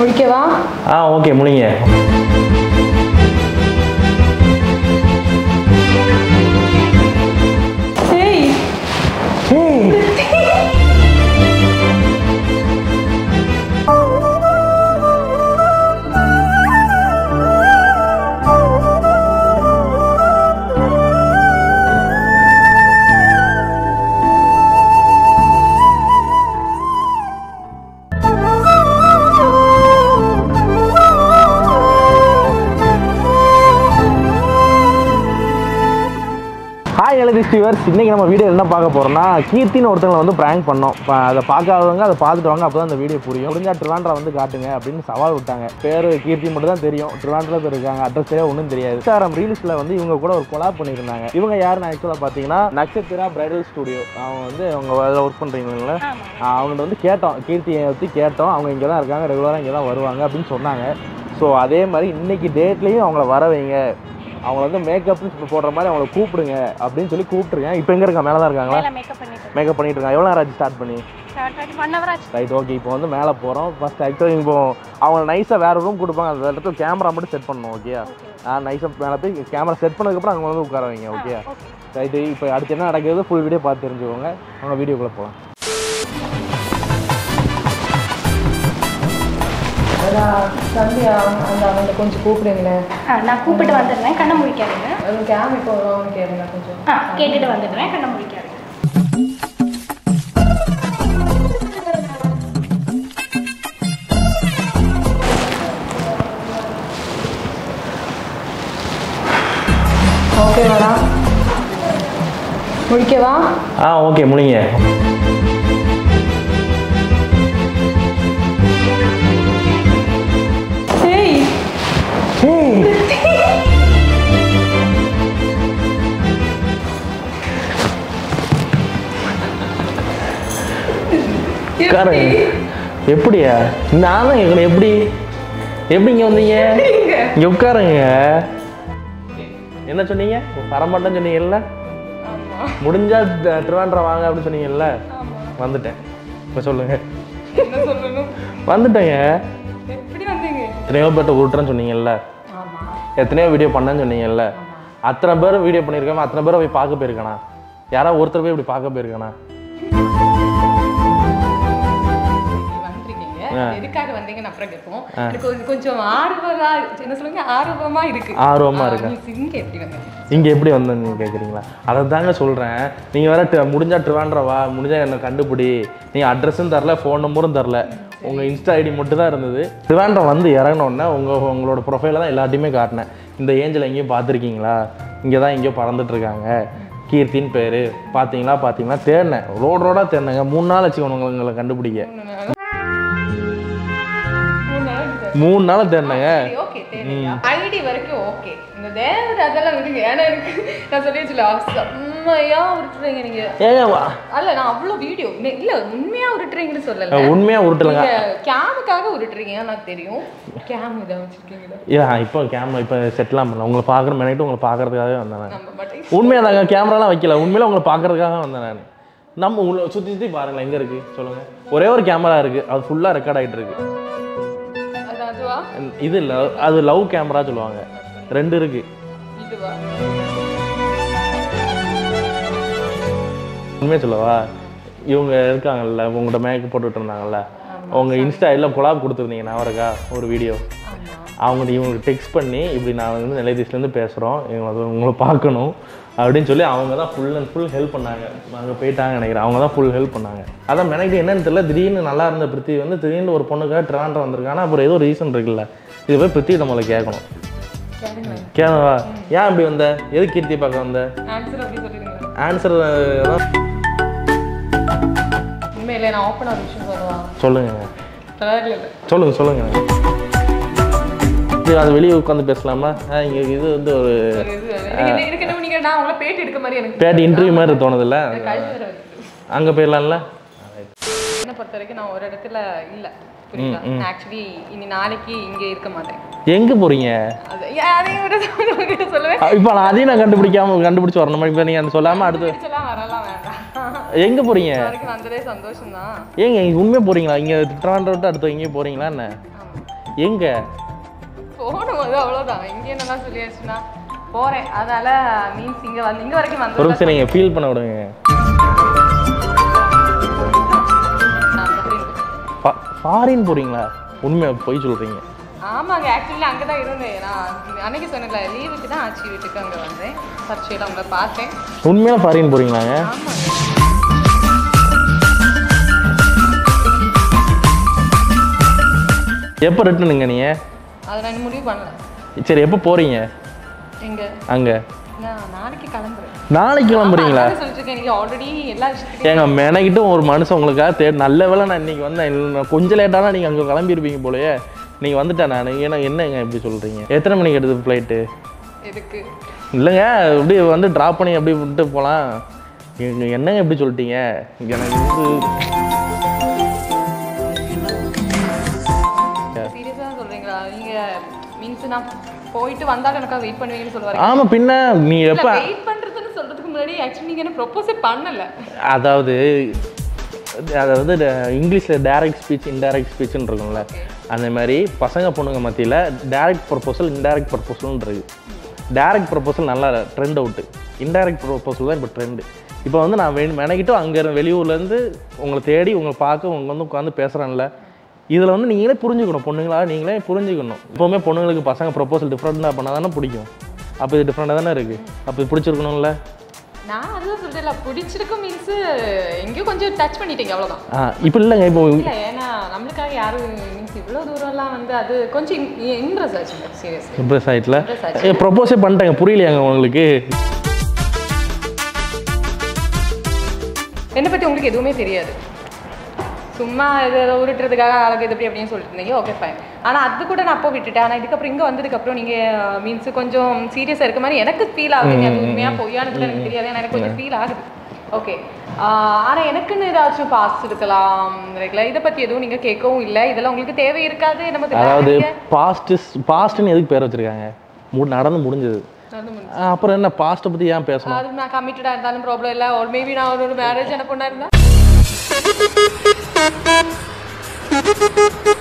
முடிக்கவா ஆ ஓகே முடிங்க ஏய் ஹாய் எழுதி ஸ்டீவர்ஸ் இன்றைக்கி நம்ம வீடியோ என்ன பார்க்க போகிறோம்னா கீர்த்தின்னு ஒருத்தங்களை வந்து ப்ராங்க் பண்ணோம் இப்போ அதை பார்க்காதவங்க அதை பார்த்துட்டு வாங்க அப்போ தான் அந்த வீடியோ புரியும் முடிஞ்சா ட்ரிவாண்ட்ரா வந்து காட்டுங்க அப்படின்னு சவால் விட்டாங்க பேர் கீர்த்தி மட்டும் தான் தெரியும் ட்ரிவாண்ட்ரில் பேர் இருக்காங்க அட்ரஸ் சரியாக ஒன்றும் தெரியாது இன்ஸ்டாகிராம் ரீல்ஸில் வந்து இவங்க கூட ஒரு கொலாப் பண்ணியிருந்தாங்க இவங்க யாருன்னு ஆக்சுவலாக பார்த்தீங்கன்னா நட்சத்திரா பிரைடல் ஸ்டுடியோ அவங்க வந்து அவங்க அதில் ஒர்க் பண்ணுறீங்களா அவங்கள்ட்ட வந்து கேட்டோம் கீர்த்தியை பற்றி கேட்டோம் அவங்க இங்கே தான் இருக்காங்க ரெகுலராக இங்கே தான் வருவாங்க அப்படின்னு சொன்னாங்க ஸோ அதே மாதிரி இன்னைக்கு டேட்லேயும் அவங்கள வர வைங்க அவங்க வந்து மேக்கப்னு போடுற மாதிரி அவங்கள கூப்பிடுங்க அப்படின்னு சொல்லி கூப்பிட்டுருக்கேன் இப்போ எங்கே இருக்கா மேலே தான் இருக்காங்களா மேல மேக்கப் பண்ணிட்டு மேக்கப் பண்ணிட்டு இருக்காங்க எவ்வளோ நேரம் ஆச்சு ஸ்டார்ட் பண்ணி ஸ்டார்ட் ஆகி ஒன் ஹவர் ஆச்சு ரைட் ஓகே இப்போ வந்து மேலே போகிறோம் ஃபஸ்ட் ஆக்சுவலி இப்போ அவங்க நைஸாக வேறு ரூம் கொடுப்பாங்க அந்த இடத்துல கேமரா மட்டும் செட் பண்ணணும் ஓகே நான் நைஸாக மேலே போய் கேமரா செட் பண்ணதுக்கப்புறம் அங்கே வந்து உட்கார வைங்க ஓகே ஓகே ரைட்டு இப்போ அடுத்து என்ன நடக்குது ஃபுல் வீடியோ பார்த்து தெரிஞ்சுக்கோங்க அவங்க வீடியோக்குள்ளே போகலாம் அதான் சந்தியா அந்த அவங்களை கொஞ்சம் கூப்பிடுங்களேன் ஆ நான் கூப்பிட்டு வந்துடுறேன் கண்ணை முடிக்காதீங்க அது கேம் இப்போ வருவாங்கன்னு கேளுங்க கொஞ்சம் ஆ கேட்டுட்டு வந்துடுறேன் கண்ணை முடிக்காதீங்க ஓகே மேடம் முடிக்கவா ஆ ஓகே முடிங்க ஏய் உட்காருங்க எப்படியா நான் தான் கேட்கணும் எப்படி எப்படி இங்கே வந்தீங்க இங்கே உட்காருங்க என்ன சொன்னீங்க வரமாட்டேன்னு சொன்னீங்கல்ல முடிஞ்சா த- திருவாண்டம் வாங்க அப்படின்னு சொன்னீங்கல்ல வந்துட்டேன் இப்போ சொல்லுங்க என்ன சொல்லணும் வந்துட்டேங்க எப்படி வந்தீங்க எத்தனையோ பேர்ட்ட விட்டுறேன்னு சொன்னீங்கல்ல ஆமா எத்தனையோ வீடியோ பண்ணேன்னு சொன்னீங்கல்ல அத்தனை பேர் வீடியோ பண்ணியிருக்காம அத்தனை பேரை போய் பார்க்க போயிருக்கானா யாராவது ஒருத்தர் போய் இப்படி பார்க்க போயிருக்கானா வந்திருக்கீங்க ஆ. எதுக்காக வந்தீங்கன்னு அப்புறம் கேட்போம் எனக்கு கொஞ்சம் கொஞ்சம் ஆர்வமா என்ன சொல்லுங்க ஆர்வமா இருக்கு ஆர்வமா ஆ, இருக்கா? நீ இங்க எப்படி வந்தீங்க இங்கே எப்படி வந்தேன்னு கேட்குறீங்களா அதை தாங்க சொல்கிறேன் நீங்கள் வேற ட- முடிஞ்சா ட்ரிவாண்ட்ரா வா முடிஞ்சா என்னை கண்டுபிடி நீங்கள் அட்ரஸும் தரல ஃபோன் நம்பரும் தரல உங்கள் இன்ஸ்டா ஐடி மட்டும் தான் இருந்தது ட்ரிவாண்ட்ரம் வந்து இறங்கினோடனே உங்கள் உங்களோட ப்ரொஃபைலை தான் எல்லாத்தையுமே காட்டினேன் இந்த ஏஞ்சில் எங்கேயும் பார்த்துருக்கீங்களா இங்கே தான் எங்கேயோ பறந்துட்டு இருக்காங்க கீர்த்தின்னு பேர் பார்த்தீங்களா பார்த்தீங்களா தேடினேன் ரோடு ரோடாக தேடினேங்க மூணு நாள் வச்சு உங்களை உங்களை கண்டுபிடிக்க மூணு நாள் தேடினேங்க ஓகே தேவையா ஐடி வரைக்கும் ஓகே இந்த தேவதை அதெல்லாம் விடுங்க ஏன்னா எனக்கு நான் சொல்லி வச்சுல செம்மையா உருட்டுறீங்க நீங்க ஏங்க வா. அல்ல நான் அவ்வளோ வீடியோ இல்ல உண்மையா உருட்டுறீங்கன்னு சொல்லல உண்மையாக உருட்டலைங்க நீங்க கேமுக்காக உருட்டுறீங்க எனக்கு தெரியும் கேம் இதை வச்சிருக்கீங்களா இல்லை இப்போ கேமரா இப்போ செட்லாம் பண்ணல உங்களை பார்க்குற மெனக்கிட்டு உங்களை பார்க்கறதுக்காகவே வந்தேன் நான் நம்ம மட்டும் உண்மையாக தாங்க கேமராலாம் வைக்கல உண்மையில உங்களை பார்க்கறதுக்காக வந்தேன் நான் நம்ம உள்ள சுற்றி சுற்றி பாருங்களேன் எங்கே இருக்குது சொல்லுங்கள் ஒரே ஒரு கேமரா இருக்குது அது ஃபுல்லாக ரெக்கார்ட் ஆகிட்டு இருக்கு அது அதுவா இது இல்லை அது லவ் கேமரா சொல்லுவாங்க ரெண்டு இருக்குது இதுவா உண்மையாக சொல்லவா இவங்க இருக்காங்கல்ல உங்கள்கிட்ட மேக்கப் போட்டுட்டு இருந்தாங்கல்ல உங்க இன்ஸ்டா எல்லாம் கொலாப் கொடுத்துருந்தீங்க நான் இருக்கா ஒரு வீடியோ அவங்க இவங்களுக்கு டெக்ஸ்ட் பண்ணி இப்படி நான் வந்து நிலையத்தீஸ்லேருந்து பேசுகிறோம் இவங்க வந்து உங்களை பார்க்கணும் அப்படின்னு சொல்லி அவங்க தான் ஃபுல் அண்ட் ஃபுல் ஹெல்ப் பண்ணாங்க அங்கே போயிட்டாங்க நினைக்கிறேன் அவங்க தான் ஃபுல் ஹெல்ப் பண்ணாங்க அதான் மெனக்கிட்டு என்னன்னு தெரியல திடீர்னு நல்லா இருந்த பிருத்தி வந்து திடீர்னு ஒரு பொண்ணுக்காக ட்ராண்டா வந்திருக்காங்க அப்புறம் ஏதோ ரீசன் இருக்குல்ல இது போய் பிருத்தி நம்மளை கேட்கணும் கேளுங்களேன் கேவா ஏன் இப்படி வந்த எது கீர்த்தி பார்க்க வந்த ஆன்சர் அப்படி சொல்லிடுங்க ஆன்சர் தான் உண்மையிலே நான் ஓப்பன் ஒரு விஷயம் சொல்லலாம் சொல்லுங்க தேர்ட்ல சொல்லுங்க சொல்லுங்க இது அது வெளியே உட்காந்து பேசலாமா ஆ, இங்க இது வந்து ஒரு எனக்கு என்ன நீங்க நான் உங்களை பேட்டி எடுக்க மாதிரி எனக்கு பேட்டி இன்டர்வியூ மாதிரி தோணுதுல்ல எனக்கு கழுத்து வர வைக்குது. அங்கே போயிடலாம்ல என்னை பொறுத்த வரைக்கும் நான் ஒரு இடத்துல இல்ல புரியுதா ஆக்சுவலி இனி நாளைக்கு இங்க இருக்க மாட்டேன் எங்கே போறீங்க அது ஏன் அதையும் விட உங்ககிட்ட சொல்லுவேன் இப்போ நான் அதையும் நான் கண்டுபிடிக்காம கண்டுபிடிச்சு வரணும் இப்போ நீங்கள் அந்த சொல்லாமல் அடுத்து பிடிச்சலாம் வரலாம் வேண்டாம் எங்கே போறீங்க வரைக்கும் வந்ததே சந்தோஷம் தான் ஏங்க இங்கே உண்மையாக போறீங்களா இங்கே திருவாண்டை விட்டு அடுத்து எங்கேயும் போறீங்களா என்ன எங்க போகணும் அது அவ்வளோதான் இங்கே என்னதான் சொல்லியாச்சுன்னா போகிறேன் அதனால மீன்ஸ் இங்கே வந்து இங்கே வரைக்கும் ஒரு வந்து நிமிஷம் நீங்கள் ஃபீல் பண்ண விடுங்க ஃபாரின் போகிறீங்களா உண்மையை போய் சொல்கிறீங்க ஆமாங்க ஆக்சுவலி அங்கே தான் இருந்தேன் நான் அன்னைக்கு சொன்னல லீவுக்கு தான் ஆச்சி வீட்டுக்கு அங்கே வந்தேன் சர்ச்சையில் அவங்கள பார்த்தேன் உண்மையில ஃபாரின் போகிறீங்களாங்க ஆமாங்க எப்போ ரிட்டனுங்க நீங்கள் அதை நான் இன்னும் முடிவு பண்ணல சரி எப்போ போகிறீங்க எங்க அங்கே நான் நாளைக்கு கிளம்புறேன் நாளைக்கு கிளம்புறீங்களா அதான் சொல்லிட்டு இருக்கேன் நீங்க ஆல்ரெடி எல்லா விஷயத்துக்கும் ஏங்க மெனக்கிட்டும் ஒரு மனுஷன் உங்களுக்காக தே நல்ல வேளை நான் இன்னைக்கு வந்தேன் இல்லைன்னா கொஞ்சம் லேட்டானா நீங்கள் அங்கே கிளம்பியிருப்பீங்க போலயே நீங்கள் வந்துட்டேன் நான் ஏன்னா என்னங்க இப்படி சொல்கிறீங்க எத்தனை மணிக்கு எடுத்தது ஃப்ளைட்டு எதுக்கு இல்லைங்க இப்படி வந்து ட்ராப் பண்ணி அப்படியே விட்டு போகலாம் என்னங்க இப்படி சொல்லிட்டீங்க எனக்கு வந்து சீரியஸா சொல்றீங்களா நீங்க மீன்ஸ் நான் போயிட்டு வந்தா எனக்காக வெயிட் பண்ணுவீங்கன்னு சொல்லுவாங்க ஆமாம் பின்ன நீ எப்போ வெயிட் பண்றதுன்னு சொல்றதுக்கு முன்னாடி ஆக்சுவலி நீங்க என்ன ப்ரொபோஸே பண்ணல அதாவது அதாவது இங்கிலீஷில் டைரக்ட் ஸ்பீச் இன்டைரக்ட் ஸ்பீச்னு இருக்கும்ல அந்த மாதிரி பசங்க பொண்ணுங்க மத்தியில் டைரக்ட் ப்ரொபோசல் இன்டைரக்ட் ப்ரொபோசல்னு இருக்கு டைரக்ட் ப்ரொபோசல் நல்லா ட்ரெண்ட் அவுட்டு இன்டைரக்ட் ப்ரொபோசல் தான் இப்போ ட்ரெண்டு இப்போ வந்து நான் வே மெனக்கிட்டும் அங்கே வெளியூர்லேருந்து உங்களை தேடி உங்களை பார்க்க உங்க வந்து உட்காந்து பேசுகிறேன்ல இதில் வந்து நீங்களே புரிஞ்சுக்கணும் பொண்ணுங்களா நீங்களே புரிஞ்சுக்கணும் எப்போவுமே பொண்ணுங்களுக்கு பசங்க ப்ரொபோசல் டிஃப்ரெண்ட்டாக பண்ணால் தானே பிடிக்கும் அப்போ இது டிஃப்ரெண்ட்டாக தானே இருக்குது அப்போ இது பிடிச்சிருக்கணும்ல நான் அதுதான் சொல்றேன்ல பிடிச்சிருக்கும் மீன்ஸ் எங்கேயோ கொஞ்சம் டச் பண்ணிட்டீங்க அவ்வளவுதான் ஆ இப்போ இல்லைங்க இப்போ இல்ல ஏன்னா நம்மளுக்காக யாரும் மீன்ஸ் இவ்வளவு தூரம்லாம் வந்து அது கொஞ்சம் இன்ட்ரெஸ்ட் ஆச்சு சீரியஸ் இம்ப்ரெஸ் ஆயிட்டல Impress ஏ ப்ரொப்போஸே பண்ணிட்டாங்க புரியலையாங்க உங்களுக்கு என்னை பத்தி உங்களுக்கு எதுவுமே தெரியாது சும்மா இது ஏதோ உருட்டுறதுக்காக அழகு இது இப்படி அப்படின்னு சொல்லிட்டு இருந்தீங்க ஓகே ஃபைன் ஆனால் அது கூட நான் அப்போ விட்டுட்டேன் ஆனால் இதுக்கப்புறம் இங்கே வந்ததுக்கப்புறம் நீங்கள் மீன்ஸ் கொஞ்சம் சீரியஸாக இருக்க மாதிரி எனக்கு ஃபீல் ஆகுது அது உண்மையாக பொய்யானது கூட எனக்கு தெரியாது ஏன்னா எனக்கு கொஞ்சம் ஃபீல் ஆகுது ஓகே ஆனால் எனக்குன்னு ஏதாச்சும் பாஸ் இருக்கலாம் ரெகுலர் இதை பற்றி எதுவும் நீங்கள் கேட்கவும் இல்லை இதெல்லாம் உங்களுக்கு தேவை இருக்காது நமக்கு அதாவது தேவை பாஸ்ட் பாஸ்ட்னு எதுக்கு பேர் வச்சிருக்காங்க மு நடந்து முடிஞ்சது நடந்து முடிஞ்சு. ஆ, அப்புறம் என்ன பாஸ்ட்டை பற்றி ஏன் பேசணும் அது நான் கமிட்டடாக இருந்தாலும் ப்ராப்ளம் இல்லை ஒரு மேபி நான் ஒரு மேரேஜ் எனக்கு பொண்ணாக இருந்தால்